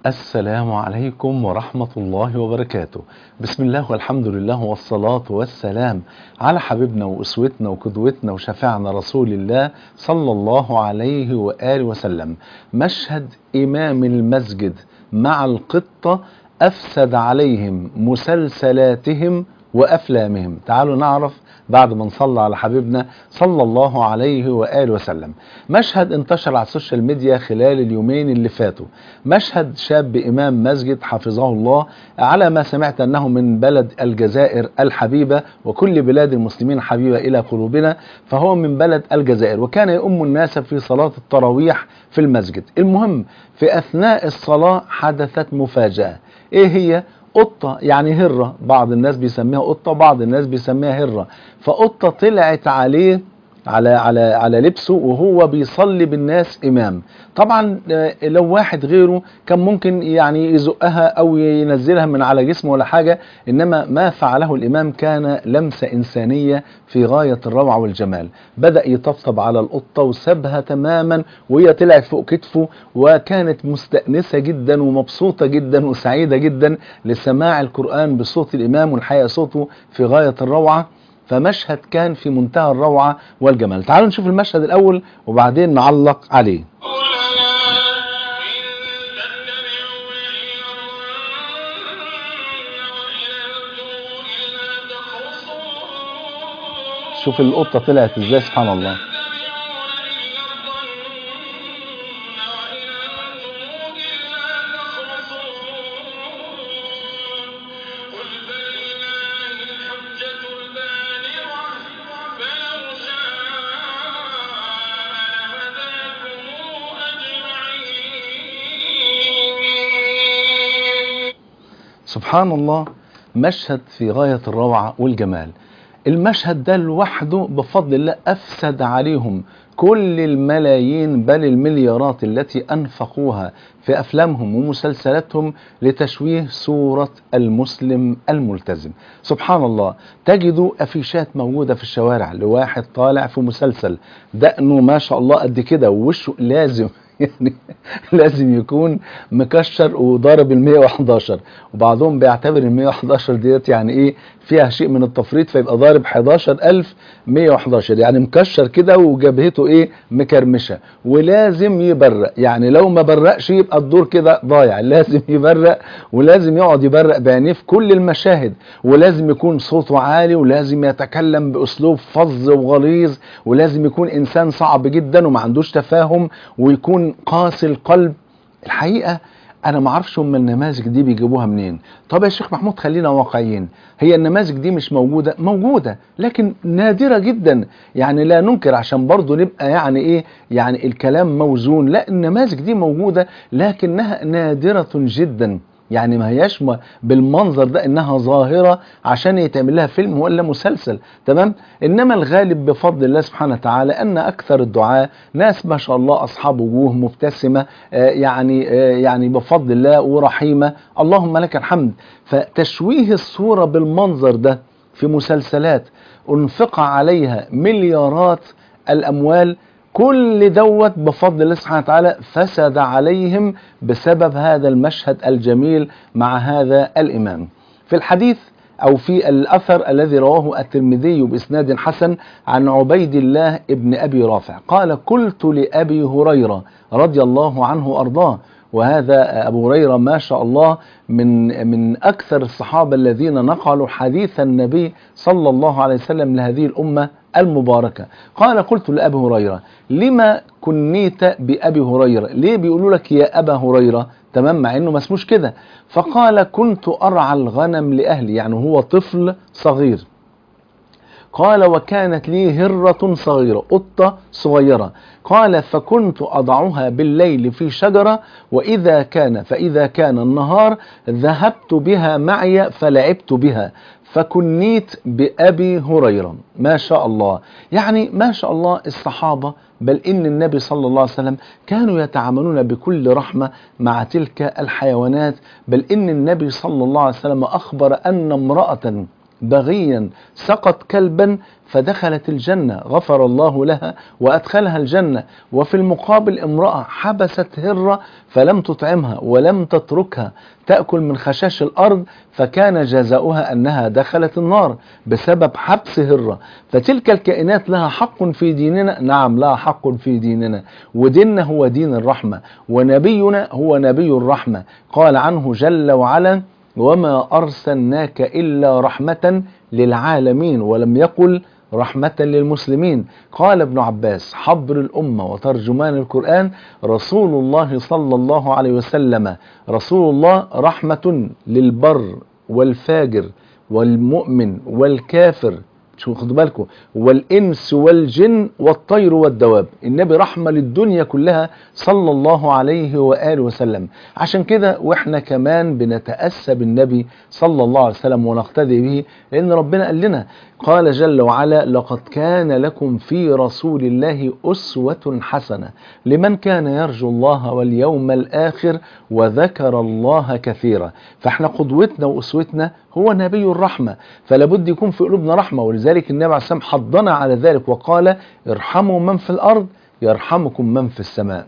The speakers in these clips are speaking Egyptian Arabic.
السلام عليكم ورحمة الله وبركاته بسم الله والحمد لله والصلاة والسلام على حبيبنا وأسوتنا وقدوتنا وشفاعنا رسول الله صلى الله عليه وآله وسلم مشهد إمام المسجد مع القطة أفسد عليهم مسلسلاتهم وأفلامهم تعالوا نعرف بعد ما نصلى على حبيبنا صلى الله عليه وآله وسلم مشهد انتشر على السوشيال ميديا خلال اليومين اللي فاتوا مشهد شاب إمام مسجد حفظه الله على ما سمعت أنه من بلد الجزائر الحبيبة وكل بلاد المسلمين حبيبة إلى قلوبنا فهو من بلد الجزائر وكان يؤم الناس في صلاة التراويح في المسجد المهم في أثناء الصلاة حدثت مفاجأة إيه هي؟ قطة يعني هرة بعض الناس بيسميها قطة بعض الناس بيسميها هرة فقطة طلعت عليه على على على لبسه وهو بيصلي بالناس امام طبعا لو واحد غيره كان ممكن يعني يزقها او ينزلها من على جسمه ولا حاجه انما ما فعله الامام كان لمسه انسانيه في غايه الروعه والجمال بدا يطبطب على القطه وسابها تماما وهي طلعت فوق كتفه وكانت مستانسه جدا ومبسوطه جدا وسعيده جدا لسماع القران بصوت الامام والحقيقه صوته في غايه الروعه فمشهد كان في منتهى الروعة والجمال تعالوا نشوف المشهد الأول وبعدين نعلق عليه شوف القطة طلعت ازاي سبحان الله سبحان الله مشهد في غاية الروعة والجمال المشهد ده لوحده بفضل الله أفسد عليهم كل الملايين بل المليارات التي أنفقوها في أفلامهم ومسلسلاتهم لتشويه صورة المسلم الملتزم سبحان الله تجدوا أفيشات موجودة في الشوارع لواحد طالع في مسلسل دقنه ما شاء الله قد كده ووشه لازم يعني لازم يكون مكشر وضارب ال 111 وبعضهم بيعتبر ال 111 ديت يعني ايه فيها شيء من التفريط فيبقى ضارب 11111 يعني مكشر كده وجبهته ايه مكرمشه ولازم يبرق يعني لو ما برقش يبقى الدور كده ضايع لازم يبرق ولازم يقعد يبرق بعينيه في كل المشاهد ولازم يكون صوته عالي ولازم يتكلم باسلوب فظ وغليظ ولازم يكون انسان صعب جدا وما عندوش تفاهم ويكون قاسي القلب الحقيقه انا ما اعرفش هم النماذج دي بيجيبوها منين طب يا شيخ محمود خلينا واقعيين هي النماذج دي مش موجوده موجوده لكن نادره جدا يعني لا ننكر عشان برضه نبقى يعني ايه يعني الكلام موزون لا النماذج دي موجوده لكنها نادره جدا يعني ما هياش بالمنظر ده انها ظاهره عشان يتعمل لها فيلم ولا مسلسل تمام انما الغالب بفضل الله سبحانه وتعالى ان اكثر الدعاء ناس ما شاء الله اصحاب وجوه مبتسمه آه يعني آه يعني بفضل الله ورحيمه اللهم لك الحمد فتشويه الصوره بالمنظر ده في مسلسلات انفق عليها مليارات الاموال كل دوت بفضل الله سبحانه وتعالى فسد عليهم بسبب هذا المشهد الجميل مع هذا الإمام في الحديث أو في الأثر الذي رواه الترمذي بإسناد حسن عن عبيد الله ابن أبي رافع قال قلت لأبي هريرة رضي الله عنه وأرضاه وهذا أبو هريرة ما شاء الله من من أكثر الصحابة الذين نقلوا حديث النبي صلى الله عليه وسلم لهذه الأمة المباركة قال قلت لأبي هريرة لما كنيت بأبي هريرة ليه بيقولوا لك يا أبا هريرة تمام مع انه ما اسموش كده فقال كنت ارعى الغنم لاهلي يعني هو طفل صغير قال وكانت لي هرة صغيرة قطة صغيرة قال فكنت أضعها بالليل في شجرة وإذا كان فإذا كان النهار ذهبت بها معي فلعبت بها فكنيت بأبي هريرة ما شاء الله يعني ما شاء الله الصحابة بل إن النبي صلى الله عليه وسلم كانوا يتعاملون بكل رحمة مع تلك الحيوانات بل إن النبي صلى الله عليه وسلم أخبر أن امرأة بغيا سقط كلبا فدخلت الجنة غفر الله لها وأدخلها الجنة وفي المقابل امرأة حبست هرة فلم تطعمها ولم تتركها تأكل من خشاش الأرض فكان جزاؤها أنها دخلت النار بسبب حبس هرة فتلك الكائنات لها حق في ديننا نعم لها حق في ديننا وديننا هو دين الرحمة ونبينا هو نبي الرحمة قال عنه جل وعلا وما أرسلناك إلا رحمة للعالمين ولم يقل رحمة للمسلمين قال ابن عباس حبر الأمة وترجمان القرآن رسول الله صلى الله عليه وسلم رسول الله رحمة للبر والفاجر والمؤمن والكافر شو خدوا بالكم والإنس والجن والطير والدواب النبي رحمة للدنيا كلها صلى الله عليه وآله وسلم عشان كده وإحنا كمان بنتأسى بالنبي صلى الله عليه وسلم ونقتدي به لأن ربنا قال لنا قال جل وعلا لقد كان لكم في رسول الله أسوة حسنة لمن كان يرجو الله واليوم الآخر وذكر الله كثيرا فاحنا قدوتنا وأسوتنا هو نبي الرحمة فلا بد يكون في قلوبنا رحمة ولذلك النبي عليه السلام حضنا على ذلك وقال ارحموا من في الأرض يرحمكم من في السماء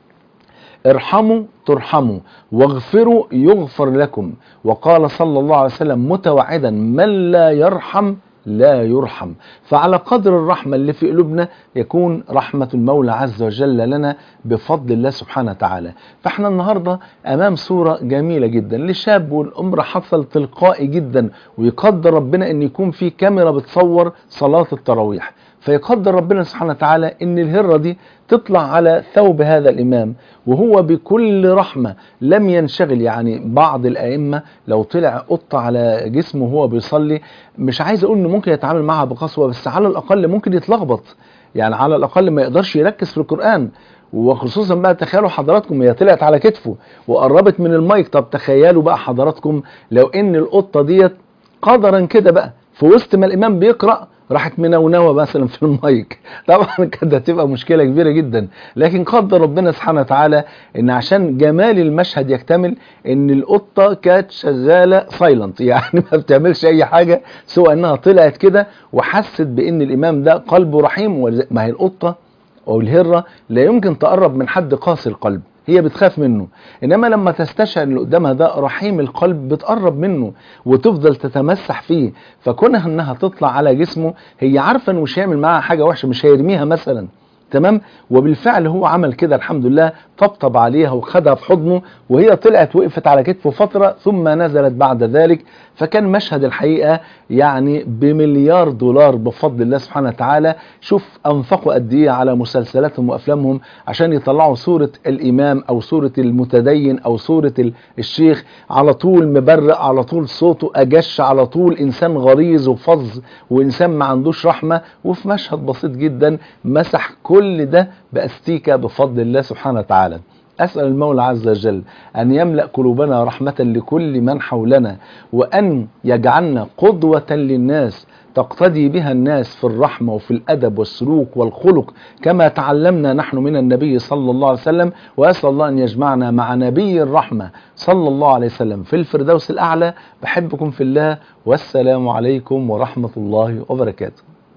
ارحموا ترحموا واغفروا يغفر لكم وقال صلى الله عليه وسلم متوعدا من لا يرحم لا يرحم فعلى قدر الرحمة اللي في قلوبنا يكون رحمة المولى عز وجل لنا بفضل الله سبحانه وتعالى فاحنا النهاردة أمام صورة جميلة جدا لشاب والأمر حصل تلقائي جدا ويقدر ربنا أن يكون في كاميرا بتصور صلاة التراويح فيقدر ربنا سبحانه وتعالى ان الهرة دي تطلع على ثوب هذا الامام وهو بكل رحمة لم ينشغل يعني بعض الائمة لو طلع قطة على جسمه وهو بيصلي مش عايز اقول انه ممكن يتعامل معها بقسوة بس على الاقل ممكن يتلخبط يعني على الاقل ما يقدرش يركز في القرآن وخصوصا بقى تخيلوا حضراتكم هي طلعت على كتفه وقربت من المايك طب تخيلوا بقى حضراتكم لو ان القطة ديت قدرا كده بقى في وسط ما الامام بيقرأ راحت منونوه مثلا في المايك طبعا كانت هتبقى مشكله كبيره جدا لكن قدر ربنا سبحانه وتعالى ان عشان جمال المشهد يكتمل ان القطه كانت شغاله سايلنت يعني ما بتعملش اي حاجه سوى انها طلعت كده وحست بان الامام ده قلبه رحيم ما هي القطه او الهره لا يمكن تقرب من حد قاسي القلب هي بتخاف منه انما لما تستشعر اللي قدامها ده رحيم القلب بتقرب منه وتفضل تتمسح فيه فكونها انها تطلع على جسمه هي عارفه انه مش هيعمل معاها حاجه وحشه مش هيرميها مثلا تمام وبالفعل هو عمل كده الحمد لله طبطب عليها وخدها في حضنه وهي طلعت وقفت على كتفه فترة ثم نزلت بعد ذلك فكان مشهد الحقيقة يعني بمليار دولار بفضل الله سبحانه وتعالى شوف أنفقوا قد إيه على مسلسلاتهم وأفلامهم عشان يطلعوا صورة الإمام أو صورة المتدين أو صورة الشيخ على طول مبرق على طول صوته أجش على طول إنسان غريز وفظ وإنسان ما عندوش رحمة وفي مشهد بسيط جدا مسح كل ده بأستيكة بفضل الله سبحانه وتعالى أسأل المولى عز وجل أن يملأ قلوبنا رحمة لكل من حولنا وأن يجعلنا قدوة للناس تقتدي بها الناس في الرحمة وفي الأدب والسلوك والخلق كما تعلمنا نحن من النبي صلى الله عليه وسلم وأسأل الله أن يجمعنا مع نبي الرحمة صلى الله عليه وسلم في الفردوس الأعلى بحبكم في الله والسلام عليكم ورحمة الله وبركاته